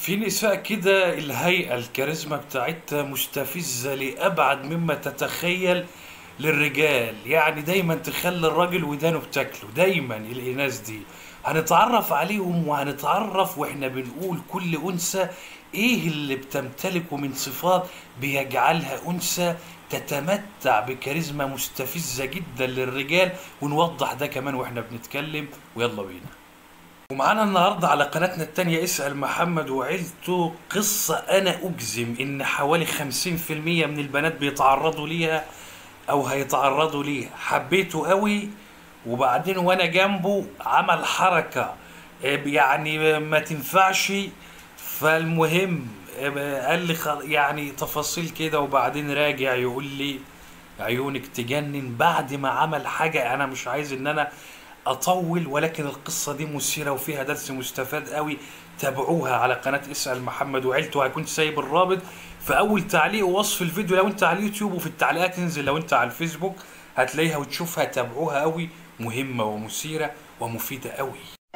في نساء كده الهيئة الكاريزما بتاعتها مستفزة لأبعد مما تتخيل للرجال يعني دايما تخلي الراجل ودانه بتاكله دايما الإناث دي هنتعرف عليهم وهنتعرف واحنا بنقول كل أنثى ايه اللي بتمتلكه من صفات بيجعلها أنثى تتمتع بكاريزما مستفزة جدا للرجال ونوضح ده كمان واحنا بنتكلم ويلا بينا ومعانا النهارده على قناتنا التانية اسأل محمد وعيلته قصة أنا أجزم إن حوالي 50% من البنات بيتعرضوا ليها أو هيتعرضوا ليها حبيته قوي وبعدين وأنا جنبه عمل حركة آه، يعني ما تنفعش فالمهم آه، قال لي خل- يعني تفاصيل كده وبعدين راجع يقول لي عيونك تجنن بعد ما عمل حاجة أنا مش عايز إن أنا اطول ولكن القصه دي مثيره وفيها درس مستفاد قوي تابعوها على قناه اسال محمد وعيلته هيكون سايب الرابط في اول تعليق ووصف الفيديو لو انت على اليوتيوب وفي التعليقات انزل لو انت على الفيسبوك هتلاقيها وتشوفها تابعوها قوي مهمه ومثيره ومفيده قوي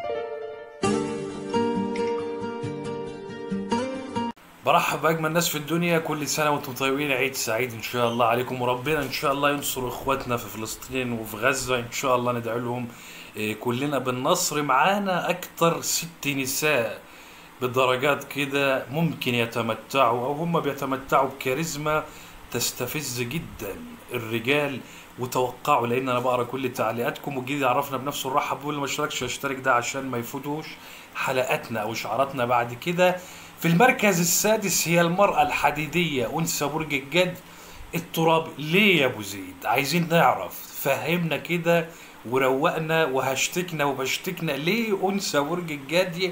برحب بأجمل ناس في الدنيا كل سنة وانتم طيبين عيد سعيد إن شاء الله عليكم وربنا إن شاء الله ينصر إخواتنا في فلسطين وفي غزة إن شاء الله ندعو لهم إيه، كلنا بالنصر معانا أكتر ست نساء بدرجات كده ممكن يتمتعوا أو هم بيتمتعوا بكاريزما تستفز جدا الرجال وتوقعوا لان انا بقرا كل تعليقاتكم والجديد عرفنا بنفسه نرحب واللي ما اشتركش يشترك ده عشان ما يفوتوش حلقاتنا او اشعاراتنا بعد كده في المركز السادس هي المرأة الحديدية أنثى برج الجد التراب ليه يا أبو زيد عايزين نعرف فهمنا كده وروقنا وهشتكنا وبشتكنا ليه أنثى برج الجدي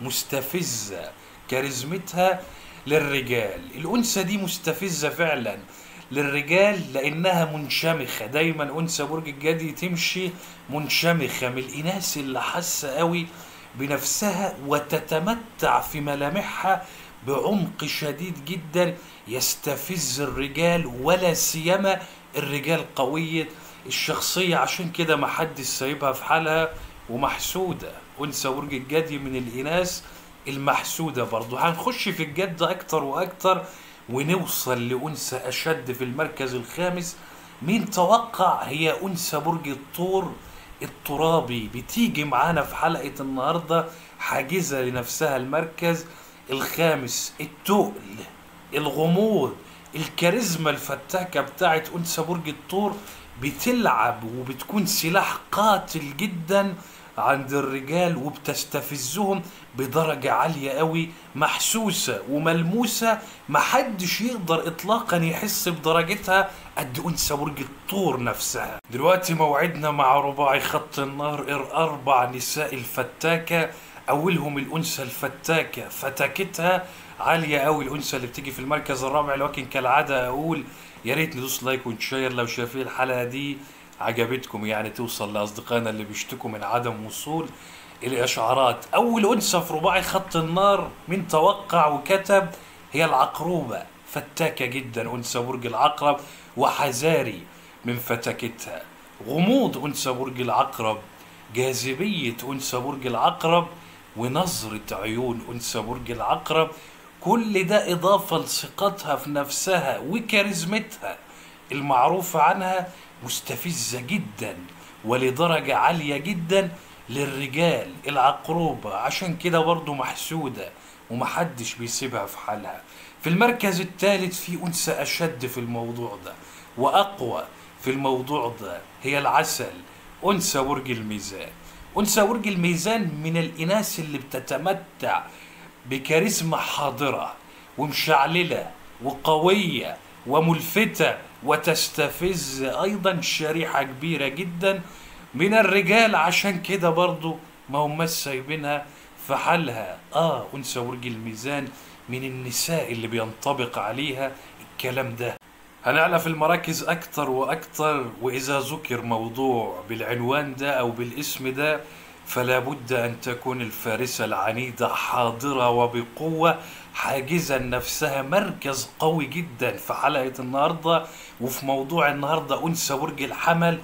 مستفزة كاريزمتها للرجال الأنثى دي مستفزة فعلا للرجال لأنها منشمخة دايما أنثى برج الجدي تمشي منشمخة من الإناث اللي حاسة قوي بنفسها وتتمتع في ملامحها بعمق شديد جدا يستفز الرجال ولا سيما الرجال قوية الشخصية عشان كده محدش سايبها في حالها ومحسودة أنثى برج الجدي من الإناث المحسودة برضو هنخش في الجد أكتر وأكتر ونوصل لأنثى أشد في المركز الخامس مين توقع هي أنثى برج الثور الترابي بتيجي معانا في حلقة النهاردة حاجزة لنفسها المركز الخامس التقل الغموض الكاريزما الفتاكة بتاعت أنثى برج الثور بتلعب وبتكون سلاح قاتل جدا عند الرجال وبتستفزهم بدرجة عالية قوي محسوسة وملموسة محدش يقدر اطلاقا يحس بدرجتها قد انثى برج الطور نفسها دلوقتي موعدنا مع رباعي خط النار اربع نساء الفتاكة اولهم الانثى الفتاكة فتاكتها عالية قوي الانثى اللي بتيجي في المركز الرابع لكن كالعادة اقول يا ريت ندوس لايك ونشير لو شايفين الحلقة دي عجبتكم يعني توصل لأصدقائنا اللي بيشتكوا من عدم وصول الإشعارات أول أنثى في رباعي خط النار من توقع وكتب هي العقروبة فتاكة جدا أنثى برج العقرب وحذاري من فتاكتها غموض أنثى برج العقرب جاذبية أنثى برج العقرب ونظرة عيون أنثى برج العقرب كل ده إضافة لثقتها في نفسها وكاريزمتها المعروف عنها مستفزة جدا ولدرجة عالية جدا للرجال العقروبة عشان كده برضو محسودة ومحدش بيسيبها في حالها في المركز الثالث في أنثى أشد في الموضوع ده وأقوى في الموضوع ده هي العسل أنثى برج الميزان أنثى برج الميزان من الإناث اللي بتتمتع بكاريزما حاضرة ومشعللة وقوية وملفتة وتستفز أيضا شريحة كبيرة جدا من الرجال عشان كده برضو ما هم سايبينها في حالها آه أنثى برج الميزان من النساء اللي بينطبق عليها الكلام ده هنعلى في المراكز أكتر وأكتر وإذا ذكر موضوع بالعنوان ده أو بالاسم ده فلا بد أن تكون الفارسة العنيدة حاضرة وبقوة حاجزة نفسها مركز قوي جدا في حلقة النهاردة وفي موضوع النهاردة أنثى برج الحمل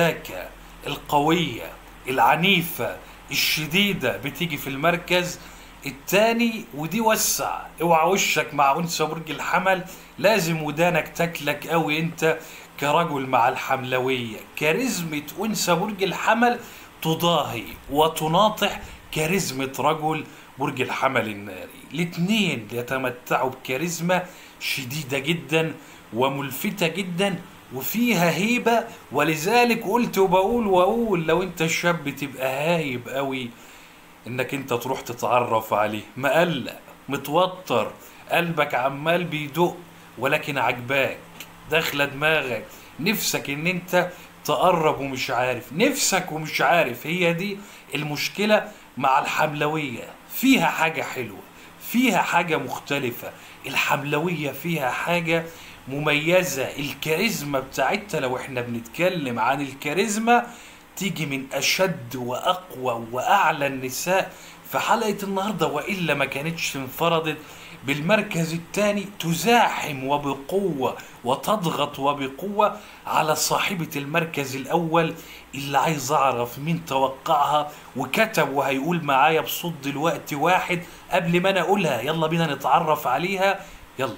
الفتاكة القوية العنيفة الشديدة بتيجي في المركز التاني ودي وسع اوعى وشك مع انثى برج الحمل لازم ودانك تاكلك قوي انت كرجل مع الحملويه كاريزمة انثى برج الحمل تضاهي وتناطح كاريزمة رجل برج الحمل الناري الاتنين يتمتعوا بكاريزما شديدة جدا وملفتة جدا وفيها هيبة ولذلك قلت وبقول واقول لو انت شاب تبقى هايب قوي انك انت تروح تتعرف عليه مقلق متوتر قلبك عمال بيدق ولكن عجباك داخله دماغك نفسك ان انت تقرب ومش عارف نفسك ومش عارف هي دي المشكلة مع الحملوية فيها حاجة حلوة فيها حاجة مختلفة الحملوية فيها حاجة مميزة الكاريزما بتاعتها لو احنا بنتكلم عن الكاريزما تيجي من أشد وأقوى وأعلى النساء في حلقة النهاردة وإلا ما كانتش انفرضت بالمركز الثاني تزاحم وبقوة وتضغط وبقوة على صاحبة المركز الأول اللي عايز أعرف مين توقعها وكتب وهيقول معايا بصوت دلوقتي واحد قبل ما أنا أقولها يلا بينا نتعرف عليها يلا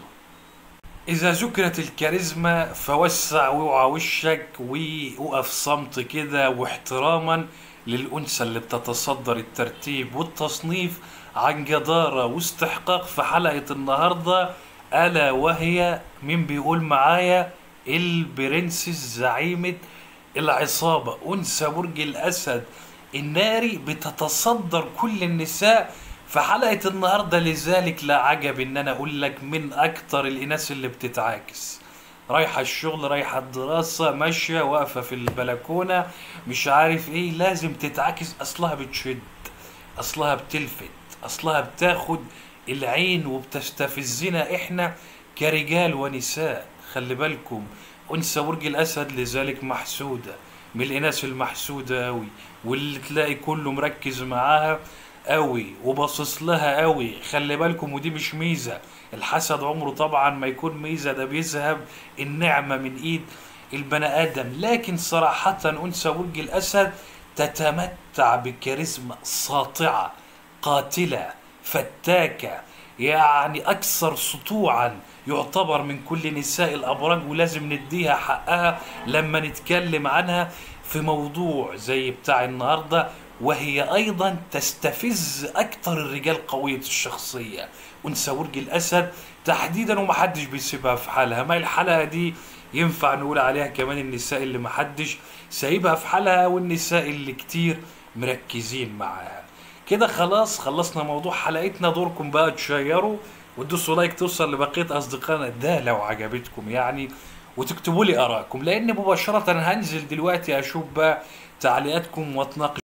إذا ذكرت الكاريزما فوسع واوعى وشك ووقف صمت كده واحتراما للأنثى اللي بتتصدر الترتيب والتصنيف عن جدارة واستحقاق في حلقة النهاردة ألا وهي مين بيقول معايا البرنسس زعيمة العصابة أنثى برج الأسد الناري بتتصدر كل النساء في حلقة النهاردة لذلك لا عجب ان انا اقول لك من اكتر الاناث اللي بتتعاكس رايحة الشغل رايحة الدراسة ماشية واقفة في البلكونة مش عارف ايه لازم تتعاكس اصلها بتشد اصلها بتلفت اصلها بتاخد العين وبتستفزنا احنا كرجال ونساء خلي بالكم انثى برج الاسد لذلك محسودة من الاناث المحسودة اوي واللي تلاقي كله مركز معاها قوي وباصص لها قوي خلي بالكم ودي مش ميزه الحسد عمره طبعا ما يكون ميزه ده بيذهب النعمه من ايد البني ادم لكن صراحه انثى برج الاسد تتمتع بكاريزما ساطعه قاتله فتاكه يعني اكثر سطوعا يعتبر من كل نساء الابراج ولازم نديها حقها لما نتكلم عنها في موضوع زي بتاع النهارده وهي ايضا تستفز اكثر الرجال قويه الشخصيه انثى برج الاسد تحديدا ومحدش بيسيبها في حالها ما الحلقه دي ينفع نقول عليها كمان النساء اللي محدش سايبها في حالها والنساء اللي كتير مركزين معاها كده خلاص خلصنا موضوع حلقتنا دوركم بقى تشيروا وتدوسوا لايك توصل لبقيه اصدقائنا ده لو عجبتكم يعني وتكتبوا لي ارائكم لان مباشره هنزل دلوقتي اشوف بقى تعليقاتكم واتناقش